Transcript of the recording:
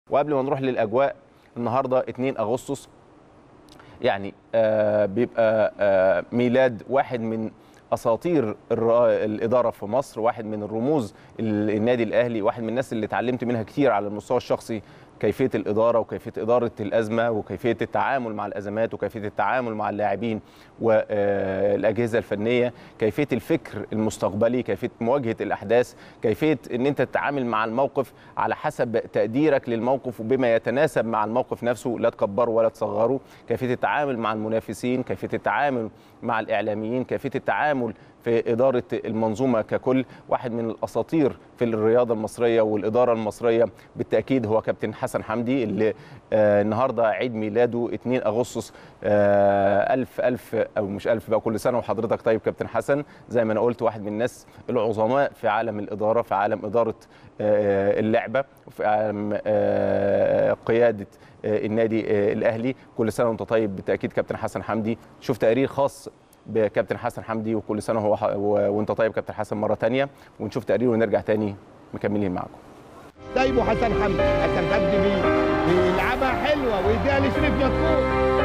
وقبل ما نروح للاجواء النهارده 2 اغسطس يعني آه بيبقى آه ميلاد واحد من اساطير الر- الاداره في مصر واحد من الرموز ال- النادي الاهلي واحد من الناس اللي اتعلمت منها كتير على المستوى الشخصي كيفيه الاداره وكيفيه اداره الازمه وكيفيه التعامل مع الازمات وكيفيه التعامل مع اللاعبين والاجهزه الفنيه كيفيه الفكر المستقبلي كيفيه مواجهه الاحداث كيفيه ان انت تتعامل مع الموقف على حسب تقديرك للموقف وبما يتناسب مع الموقف نفسه لا تكبره ولا تصغره كيفيه التعامل مع المنافسين كيفيه التعامل مع الاعلاميين كيفيه التعامل في اداره المنظومه ككل واحد من الاساطير في الرياضه المصريه والاداره المصريه بالتاكيد هو كابتن حسن حمدي اللي آه النهارده عيد ميلاده 2 اغسطس آه الف الف او مش الف بقى كل سنه وحضرتك طيب كابتن حسن زي ما انا قلت واحد من الناس العظماء في عالم الاداره في عالم اداره آه اللعبه وفي عالم آه قياده آه النادي آه الاهلي كل سنه وانت طيب بالتاكيد كابتن حسن حمدي شوف تقرير خاص بكابتن حسن حمدي وكل سنه هو و- وانت طيب كابتن حسن مره تانية ونشوف تقرير ونرجع تاني مكملين معاكم سايبه حسن حمدي حسن حمدي بي- بيلعبها حلوه ويديها لشريف مدفوع